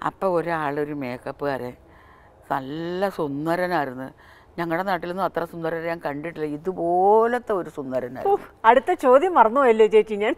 അപ്പോൾ ഒരാളൊരു മേക്കപ്പുകാരൻ നല്ല സുന്ദരനായിരുന്നു ഞങ്ങളുടെ നാട്ടിലൊന്നും അത്ര സുന്ദരനെ ഞാൻ കണ്ടിട്ടില്ല ഇതുപോലത്തെ ഒരു സുന്ദരനായിരുന്നു അടുത്ത ചോദ്യം മറന്നുപോയല്ലോ ചേച്ചി ഞാൻ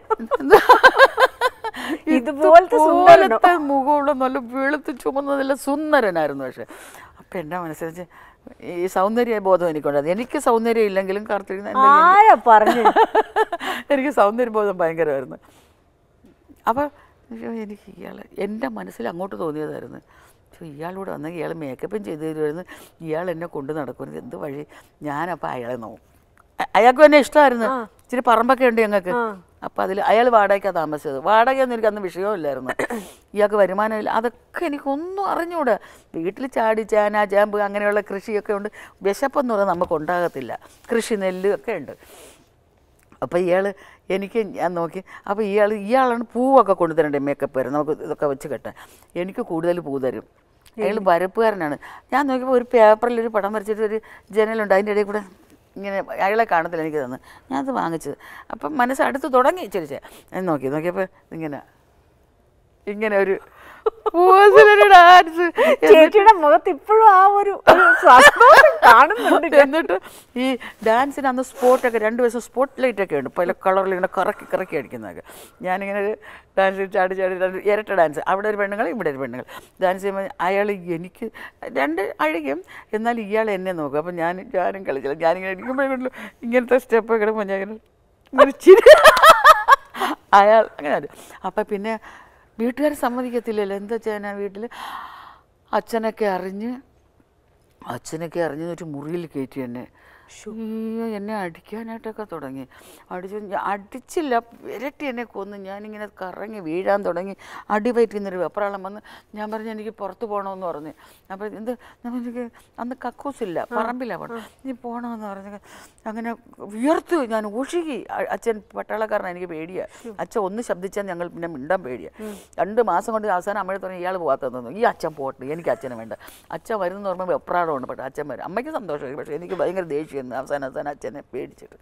ഇതുപോലത്തെ സുന്ദരനോ? ഇതുപോലത്തെ മുഖമുള്ള നല്ല വെളുത്ത് ചുമന്ന നല്ല സുന്ദരനായിരുന്നു പക്ഷെ അപ്പം എൻ്റെ മനസ്സരിച്ച് ഈ സൗന്ദര്യ ബോധം എനിക്കുണ്ടായിരുന്നു എനിക്ക് സൗന്ദര്യം ഇല്ലെങ്കിലും കാർത്തിക ആരാ പറഞ്ഞു എനിക്ക് സൗന്ദര്യബോധം ഭയങ്കരമായിരുന്നു അപ്പോൾ എനിക്ക് ഇയാൾ എൻ്റെ മനസ്സിൽ അങ്ങോട്ട് തോന്നിയതായിരുന്നു പക്ഷേ ഇയാളൂടെ വന്നെങ്കിൽ ഇയാൾ മേക്കപ്പും ചെയ്ത് തരുമായിരുന്നു ഇയാൾ എന്നെ കൊണ്ട് നടക്കുന്നത് എന്ത് വഴി ഞാനപ്പോൾ അയാളെ നോക്കും അ- അയാൾക്കും എന്നെ ഇഷ്ടമായിരുന്നു ഇച്ചിരി പറമ്പൊക്കെ ഉണ്ട് ഞങ്ങൾക്ക് അപ്പോൾ അതിൽ അയാൾ വാടകയ്ക്കാണ് താമസിച്ചത് വാടകയൊന്നും എനിക്ക് അന്ന് വിഷയമില്ലായിരുന്നു ഇയാൾക്ക് വരുമാനമില്ല അതൊക്കെ എനിക്കൊന്നും അറിഞ്ഞൂടാ വീട്ടിൽ ചാടി ചേന ചേമ്പ് അങ്ങനെയുള്ള കൃഷിയൊക്കെ ഉണ്ട് വിശപ്പെന്ന് പറയുന്നത് നമുക്ക് ഉണ്ടാകത്തില്ല കൃഷി നെല്ല് ഒക്കെ ഉണ്ട് അപ്പോൾ ഇയാൾ എനിക്ക് ഞാൻ നോക്കി അപ്പോൾ ഇയാൾ ഇയാളാണ് പൂവൊക്കെ കൊണ്ടുതരണ്ടേ മേക്കപ്പ് വരെ നമുക്ക് ഇതൊക്കെ വെച്ച് കെട്ടാൻ എനിക്ക് കൂടുതൽ പൂ തരും അയാൾ വരപ്പുകാരനാണ് ഞാൻ നോക്കിയപ്പോൾ ഒരു പേപ്പറിൽ ഒരു പടം വരച്ചിട്ട് ഒരു ജനലുണ്ട് അതിൻ്റെ ഇടയിൽ കൂടെ ഇങ്ങനെ അയാളെ കാണത്തില്ല എനിക്ക് തന്നു ഞാനത് വാങ്ങിച്ചത് അപ്പം മനസ്സ് അടുത്ത് തുടങ്ങി ചിരിച്ചേ ഞാൻ നോക്കി നോക്കിയപ്പോൾ ഇങ്ങനെ ഇങ്ങനെ ഒരു പൂവത്തിലൊരു ഡാൻസ് ചേച്ചിയുടെ മുഖത്ത് ഇപ്പോഴും ആ ഒരു ഒരു സന്തോഷം കാണുന്നുണ്ട് ഞാൻ. എന്നിട്ട് ഈ ഡാൻസിന് അന്ന് സ്പോട്ടൊക്കെ രണ്ട് ദിവസം സ്പോട്ട് ലൈറ്റ് ഒക്കെ ഉണ്ട് പല കളറിൽ ഇങ്ങനെ കറക്കി കറക്കി അടിക്കുന്നതൊക്കെ ഞാനിങ്ങനെ ഒരു ഡാൻസ് ചാടി ചാടി രണ്ട് ഇരട്ട ഡാൻസ് അവിടെ ഒരു പെണ്ണുങ്ങൾ ഇവിടെ ഒരു പെണ്ണുങ്ങൾ ഡാൻസ് ചെയ്യുമ്പോൾ അയാൾ എനിക്ക് രണ്ട് അഴകും എന്നാൽ ഇയാൾ എന്നെ നോക്കും അപ്പം ഞാൻ ഞാനും കളിച്ചില്ല ഞാനിങ്ങനെ ഇരിക്കുമ്പോഴേ ഇങ്ങനത്തെ സ്റ്റെപ്പ് കിടക്കുമ്പോൾ ഞാൻ ഇങ്ങനെ ഇങ്ങനെ ചിരി അയാൾ അങ്ങനെ അത് അപ്പം പിന്നെ വീട്ടുകാർ സമ്മതിക്കത്തില്ലല്ലോ എന്താ ചെയ്യാനാ വീട്ടിൽ അച്ഛനൊക്കെ അറിഞ്ഞ് അച്ഛനൊക്കെ അറിഞ്ഞ് ഒരു മുറിയിൽ കയറ്റി എന്നെ അയ്യോ എന്നെ അടിക്കാനായിട്ടൊക്കെ തുടങ്ങി അടിച്ചു ഞാൻ അടിച്ചില്ല ഇരട്ടി എന്നെ കൊന്നു ഞാനിങ്ങനെ കറങ്ങി വീഴാൻ തുടങ്ങി അടി പറ്റുന്നൊരു വെപ്രാളം വന്ന് ഞാൻ പറഞ്ഞു എനിക്ക് പുറത്ത് പോകണമെന്ന് പറഞ്ഞു അപ്പോൾ എന്ത് ഞാൻ എനിക്ക് അന്ന് കക്കൂസില്ല പറമ്പില്ല പോകണം നീ പോകണമെന്ന് പറഞ്ഞു അങ്ങനെ വിയർത്തു ഞാൻ ഒഴുകി അ- അച്ഛൻ പട്ടാളക്കാരനാണ് എനിക്ക് പേടിയാണ് അച്ഛൻ ഒന്ന് ശബ്ദിച്ചാൽ ഞങ്ങൾ പിന്നെ മിണ്ടാൻ പേടിയാണ് രണ്ട് മാസം കൊണ്ട് അവസാനം അമ്മയുടെ പറഞ്ഞു ഇയാൾ പോകാത്തതെന്നു ഈ അച്ഛൻ പോട്ടെ എനിക്ക് അച്ഛനെ വേണ്ട അച്ഛൻ വരുന്ന പറയുമ്പോൾ വെപ്രാളമുണ്ട് പക്ഷേ അച്ഛൻ വരും അമ്മയ്ക്ക് സന്തോഷമായി പക്ഷേ എനിക്ക് ഭയങ്കര ദേഷ്യമായിരുന്നു അവസാനം അവസാനം അച്ഛനെ പേടിച്ചിട്ട്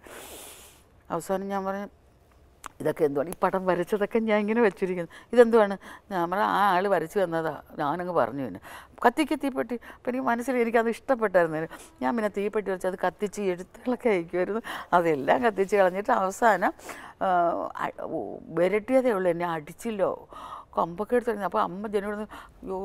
അവസാനം ഞാൻ പറഞ്ഞു ഇതൊക്കെ എന്തുവാണ് ഈ പടം വരച്ചതൊക്കെ ഞാൻ ഇങ്ങനെ വെച്ചിരിക്കുന്നു ഇതെന്തുവാണ് ഞാൻ പറഞ്ഞ ആ ആൾ വരച്ചു തന്നതാ ഞാനങ്ങ് പറഞ്ഞു പിന്നെ കത്തിക്ക് തീപ്പെട്ടി അപ്പം എനിക്ക് മനസ്സിൽ എനിക്കത് ഇഷ്ടപ്പെട്ടായിരുന്നു ഞാൻ പിന്നെ തീപ്പെട്ടി വെച്ച് അത് കത്തിച്ച് എഴുത്തുകളൊക്കെ അയക്കുമായിരുന്നു അതെല്ലാം കത്തിച്ച് കളഞ്ഞിട്ട് അവസാനം ആ, അ- ഓ, വിരട്ടിയതേ ഉള്ളൂ എന്നെ അടിച്ചില്ലോ കൊമ്പൊക്കെ എടുത്തു അപ്പോൾ അമ്മ ജനോട് അയ്യോ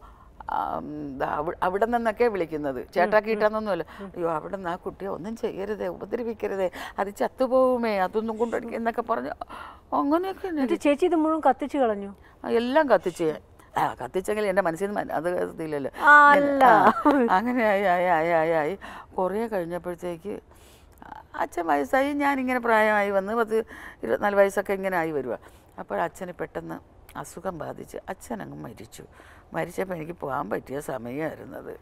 ആം, ദാ അവ- അവിടെ നിന്നൊക്കെ വിളിക്കുന്നത് ചേട്ടാക്കിയിട്ടാന്നൊന്നുമല്ല അയ്യോ അവിടെ നിന്ന് ആ കുട്ടിയെ ഒന്നും ചെയ്യരുതേ ഉപദ്രവിക്കരുതേ അത് ചത്തുപോകുമേ അതൊന്നും കൊണ്ടുവരിക എന്നൊക്കെ പറഞ്ഞു അങ്ങനെയൊക്കെ എന്നെ എന്നിട്ട് ചേച്ചി ഇത് മുഴുവൻ കത്തിച്ചു കളഞ്ഞു ആ, എല്ലാം കത്തിച്ച് ഞാൻ. ആ കത്തിച്ചെങ്കിൽ എൻ്റെ മനസ്സിൽ നിന്ന് മന- അത് കത്തിയില്ലല്ലോ അല്ല. അങ്ങനെ ആയി ആയി ആയി ആയി ആയി കുറേ കഴിഞ്ഞപ്പോഴത്തേക്ക് അച്ഛൻ വയസ്സായി ഞാനിങ്ങനെ പ്രായമായി വന്ന് പത്ത് ഇരുപത്തിനാല് വയസ്സൊക്കെ ഇങ്ങനെ ആയി വരുക അപ്പോൾ അച്ഛന് പെട്ടെന്ന് അസുഖം ബാധിച്ച് അച്ഛൻ അങ്ങ് മരിച്ചു മരിച്ചപ്പോൾ എനിക്ക് പോകാൻ പറ്റിയ സമയമായിരുന്നത്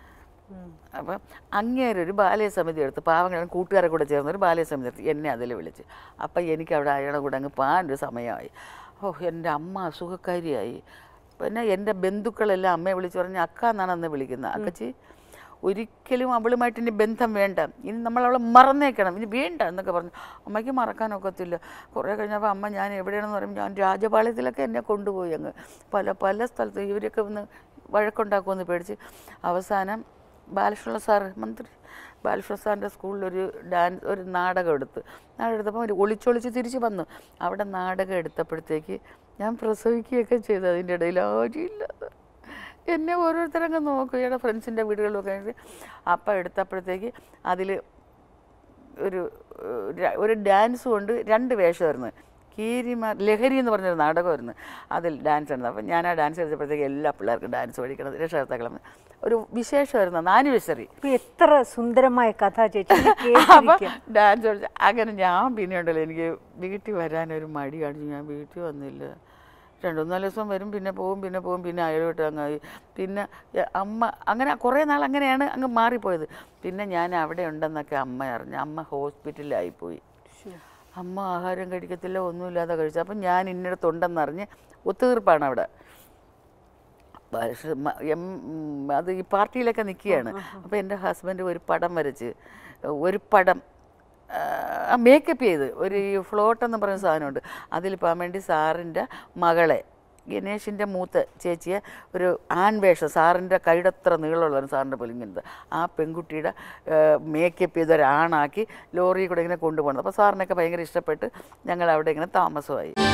അപ്പം അങ്ങേരെ ഒരു ബാലയ സമിതി എടുത്ത് പാവങ്ങളും കൂട്ടുകാരെ കൂടെ ചേർന്ന് ഒരു ബാലയ സമിതി എടുത്ത് എന്നെ അതിൽ വിളിച്ച് അപ്പം എനിക്ക് അവിടെ അയാളുടെ കൂടെ അങ്ങ് പോകാനൊരു സമയമായി ഓ എൻ്റെ അമ്മ അസുഖക്കാരിയായി പിന്നെ എൻ്റെ ബന്ധുക്കളെല്ലാം അമ്മയെ വിളിച്ച് പറഞ്ഞ് അക്ക എന്നാണ് അന്ന് വിളിക്കുന്നത് അക്കച്ചി ഒരിക്കലും അവളുമായിട്ട് ഇനി ബന്ധം വേണ്ട ഇനി നമ്മൾ അവളെ മറന്നേക്കണം ഇനി വേണ്ട എന്നൊക്കെ പറഞ്ഞു അമ്മയ്ക്ക് മറക്കാനൊക്കത്തില്ല കുറേ കഴിഞ്ഞപ്പോൾ അമ്മ ഞാൻ എവിടെയാണെന്ന് പറയുമ്പോൾ ഞാൻ രാജപാളയത്തിലൊക്കെ എന്നെ കൊണ്ടുപോയി അങ്ങ് പല പല സ്ഥലത്ത് ഇവരൊക്കെ ഒന്ന് വഴക്കുണ്ടാക്കുമെന്ന് പേടിച്ച് അവസാനം ബാലകൃഷ്ണ സാറ് മന്ത്രി ബാലകൃഷ്ണ സാറിൻ്റെ സ്കൂളിലൊരു ഡാൻസ് ഒരു നാടകം എടുത്ത് നാടകം എടുത്തപ്പോൾ ഒരു ഒളിച്ചൊളിച്ച് തിരിച്ച് വന്നു അവിടെ നാടകം എടുത്തപ്പോഴത്തേക്ക് ഞാൻ പ്രസവിക്കുകയൊക്കെ ചെയ്തു അതിൻ്റെ ഇടയിൽ ആരുമില്ലാതെ എന്നെ ഓരോരുത്തരങ്ങ് നോക്കും ഇയാളുടെ ഫ്രണ്ട്സിൻ്റെ വീടുകളിലൊക്കെ ആയിട്ട് അപ്പം എടുത്തപ്പോഴത്തേക്ക് അതിൽ ഒരു ഏഹ്, ര- ഒരു ഡാൻസ് കൊണ്ട് രണ്ട് വേഷമായിരുന്നു കീരിമാർ ലഹരി എന്ന് പറഞ്ഞൊരു നാടകമായിരുന്നു അതിൽ ഡാൻസ് ഉണ്ട് അപ്പം ഞാൻ ആ ഡാൻസ് കളിച്ചപ്പോഴത്തേക്ക് എല്ലാ പിള്ളേർക്കും ഡാൻസ് പഠിക്കണം രക്ഷകർത്താക്കളും ഒരു വിശേഷമായിരുന്നു അന്ന് ആനിവേഴ്സറി ഇപ്പൊ എത്ര സുന്ദരമായ കഥ ചേച്ചി ഇത് അപ്പം കേട്ടിരിക്കാം. ഡാൻസ് കളിച്ച് അങ്ങനെ ഞാൻ പിന്നെ ഉണ്ടല്ലോ എനിക്ക് വീട്ടിൽ വരാനൊരു മടി കാണിച്ചു ഞാൻ വീട്ടിൽ വന്നില്ല രണ്ടു മൂന്നാല് ദിവസം വരും പിന്നെ പോവും പിന്നെ പോവും പിന്നെ അയലോട്ട് അങ്ങായി പിന്നെ എ, അമ്മ അങ്ങനെ കുറേ നാൾ അങ്ങനെയാണ് അങ്ങ് മാറിപ്പോയത് പിന്നെ ഞാൻ അവിടെ ഉണ്ടെന്നൊക്കെ അമ്മ അറിഞ്ഞു അമ്മ ഹോസ്പിറ്റലിലായിപ്പോയി അമ്മ ആഹാരം കഴിക്കത്തില്ല ഒന്നുമില്ലാതെ കഴിച്ചു അപ്പം ഞാൻ ഇന്നിടത്തുണ്ടെന്നറിഞ്ഞ് ഒത്തുതീർപ്പാണ് അവിടെ പക്ഷെ മ- എം- ഉം, അത് ഈ പാർട്ടിയിലൊക്കെ നിൽക്കുകയാണ് അപ്പോൾ എൻ്റെ ഹസ്ബൻഡ് ഒരു പടം വരച്ച് ഒരു പടം മേക്കപ്പ് ചെയ്ത് ഒരു ഫ്ലോട്ട് എന്ന് പറയുന്ന സാധനമുണ്ട് അതിൽ പോകാൻ വേണ്ടി സാറിൻ്റെ മകളെ ഗണേഷിൻ്റെ മൂത്ത ചേച്ചിയെ ഒരു ആൺവേഷം സാറിൻ്റെ കൈടത്ര നീളമുള്ളതാണ് സാറിൻ്റെ പോലെ ഇങ്ങനത്തെ ആ പെൺകുട്ടിയുടെ മേക്കപ്പ് ചെയ്ത ഒരാണാക്കി ലോറിയിൽ കൂടെ ഇങ്ങനെ കൊണ്ടുപോകുന്നത് അപ്പോൾ സാറിനൊക്കെ ഭയങ്കര ഇഷ്ടപ്പെട്ട് ഞങ്ങൾ അവിടെ ഇങ്ങനെ താമസമായി